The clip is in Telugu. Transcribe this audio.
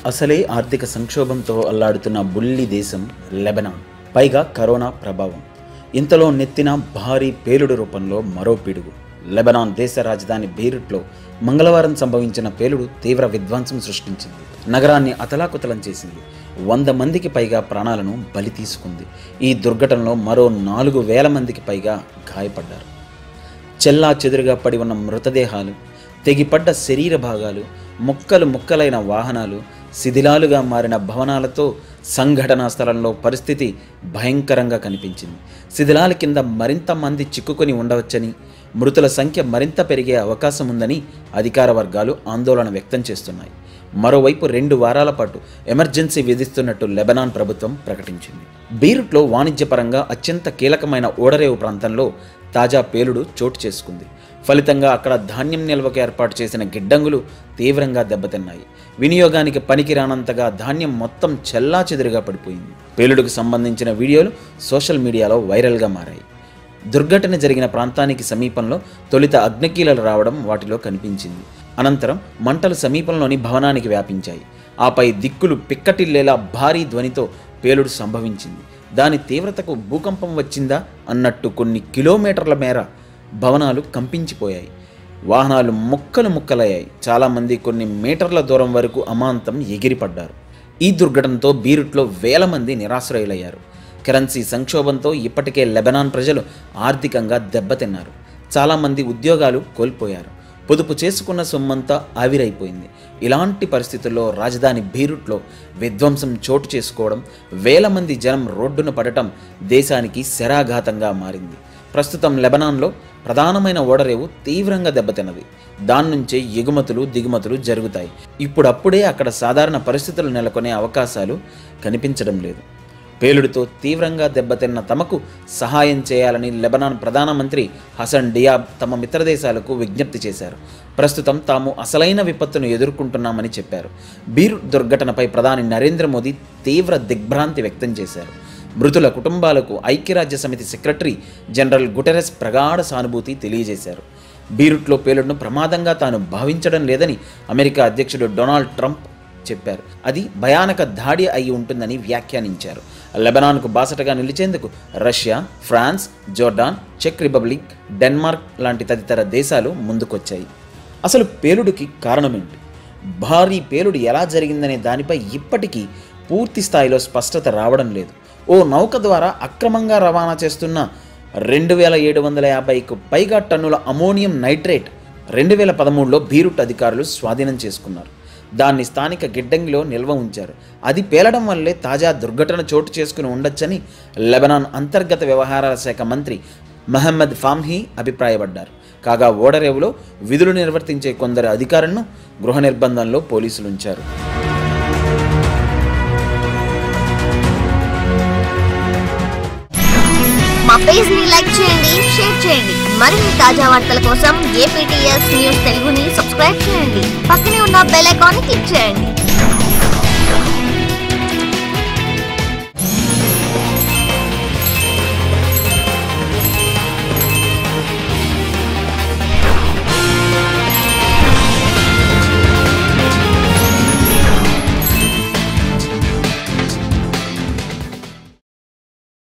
అసలే ఆర్థిక సంక్షోభంతో అల్లాడుతున్న బుల్లి దేశం లెబనాన్ పైగా కరోనా ప్రభావం ఇంతలో నెత్తిన భారీ పేలుడు రూపంలో మరో పిడుగు లెబనాన్ దేశ రాజధాని బీరుట్లో మంగళవారం సంభవించిన పేలుడు తీవ్ర విధ్వంసం సృష్టించింది నగరాన్ని అతలాకుతలం చేసింది వంద మందికి పైగా ప్రాణాలను బలి తీసుకుంది ఈ దుర్ఘటనలో మరో నాలుగు వేల మందికి పైగా గాయపడ్డారు చెల్లా చెదురుగా పడి ఉన్న మృతదేహాలు తెగిపడ్డ శరీర భాగాలు ముక్కలు ముక్కలైన వాహనాలు శిథిలాలుగా మారిన భవనాలతో సంఘటనా స్థలంలో పరిస్థితి భయంకరంగా కనిపించింది శిథిలాల కింద మరింత మంది చిక్కుకొని ఉండవచ్చని మృతుల సంఖ్య మరింత పెరిగే అవకాశం ఉందని అధికార వర్గాలు ఆందోళన వ్యక్తం చేస్తున్నాయి మరోవైపు రెండు వారాల పాటు ఎమర్జెన్సీ విధిస్తున్నట్టు లెబనాన్ ప్రభుత్వం ప్రకటించింది బీరుట్లో వాణిజ్యపరంగా అత్యంత కీలకమైన ఓడరేవు ప్రాంతంలో తాజా పేలుడు చోటు చేసుకుంది ఫలితంగా అక్కడ ధాన్యం నిల్వకు ఏర్పాటు చేసిన గిడ్డంగులు తీవ్రంగా దెబ్బతిన్నాయి వినియోగానికి పనికిరానంతగా ధాన్యం మొత్తం చెల్లా పడిపోయింది పేలుడుకు సంబంధించిన వీడియోలు సోషల్ మీడియాలో వైరల్గా మారాయి దుర్ఘటన జరిగిన ప్రాంతానికి సమీపంలో తొలుత అగ్నికీలలు రావడం వాటిలో కనిపించింది అనంతరం మంటలు సమీపంలోని భవనానికి వ్యాపించాయి ఆపై దిక్కులు పిక్కటిల్లేలా భారీ ధ్వనితో పేలుడు సంభవించింది దాని తీవ్రతకు భూకంపం వచ్చిందా అన్నట్టు కొన్ని కిలోమీటర్ల మేర భవనాలు కంపించిపోయాయి వాహనాలు ముక్కలు ముక్కలయ్యాయి చాలామంది కొన్ని మీటర్ల దూరం వరకు అమాంతం ఎగిరిపడ్డారు ఈ దుర్ఘటనతో బీరుట్లో వేల మంది నిరాశ్రయులయ్యారు కరెన్సీ సంక్షోభంతో ఇప్పటికే లెబనాన్ ప్రజలు ఆర్థికంగా దెబ్బతిన్నారు చాలామంది ఉద్యోగాలు కోల్పోయారు పొదుపు చేసుకున్న సొమ్మంతా ఆవిరైపోయింది ఇలాంటి పరిస్థితుల్లో రాజధాని బీరుట్లో విధ్వంసం చోటు చేసుకోవడం వేల మంది జనం రోడ్డున పడటం దేశానికి శరాఘాతంగా మారింది ప్రస్తుతం లెబనాన్లో ప్రధానమైన ఓడరేవు తీవ్రంగా దెబ్బతిన్నది దాని నుంచే ఎగుమతులు దిగుమతులు జరుగుతాయి ఇప్పుడప్పుడే అక్కడ సాధారణ పరిస్థితులు నెలకొనే అవకాశాలు కనిపించడం లేదు పేలుడుతో తీవ్రంగా దెబ్బతిన్న తమకు సహాయం చేయాలని లెబనాన్ ప్రధానమంత్రి హసన్ డియాబ్ తమ మిత్రదేశాలకు విజ్ఞప్తి చేశారు ప్రస్తుతం తాము అసలైన విపత్తును ఎదుర్కొంటున్నామని చెప్పారు బీరు దుర్ఘటనపై ప్రధాని నరేంద్ర మోదీ తీవ్ర దిగ్భ్రాంతి వ్యక్తం చేశారు మృతుల కుటుంబాలకు ఐక్యరాజ్య సమితి సెక్రటరీ జనరల్ గుటెరస్ ప్రగాఢ సానుభూతి తెలియజేశారు బీరుట్లో పేలుడును ప్రమాదంగా తాను భావించడం లేదని అమెరికా అధ్యక్షుడు డొనాల్డ్ ట్రంప్ చెప్పారు అది భయానక దాడి అయి ఉంటుందని వ్యాఖ్యానించారు లెబనాన్కు బాసటగా నిలిచేందుకు రష్యా ఫ్రాన్స్ జోర్డాన్ చెక్ రిపబ్లిక్ డెన్మార్క్ లాంటి తదితర దేశాలు ముందుకొచ్చాయి అసలు పేలుడుకి కారణమేంటి భారీ పేలుడు ఎలా జరిగిందనే దానిపై ఇప్పటికీ పూర్తి స్థాయిలో స్పష్టత రావడం లేదు ఓ నౌక ద్వారా అక్రమంగా రవాణా చేస్తున్న రెండు వేల ఏడు వందల యాభైకు పైగా టన్నుల అమోనియం నైట్రేట్ రెండు వేల పదమూడులో బీరుట్ అధికారులు స్వాధీనం చేసుకున్నారు దాన్ని స్థానిక గిడ్డంగిలో నిల్వ ఉంచారు అది పేలడం వల్లే తాజా దుర్ఘటన చోటు చేసుకుని ఉండొచ్చని లెబనాన్ అంతర్గత వ్యవహారాల శాఖ మంత్రి మహమ్మద్ ఫామ్హీ అభిప్రాయపడ్డారు కాగా ఓడరేవులో విధులు నిర్వర్తించే కొందరు అధికారులను గృహ నిర్బంధంలో పోలీసులు ఉంచారు మా పేజ్ ని లైక్ చేయండి షేర్ చేయండి మరిన్ని తాజా వార్తల కోసం ఏపీటీఎస్ న్యూస్ తెలుగుని సబ్స్క్రైబ్ చేయండి పక్కనే ఉన్న బెల్ ఐకాన్ క్లిక్ చేయండి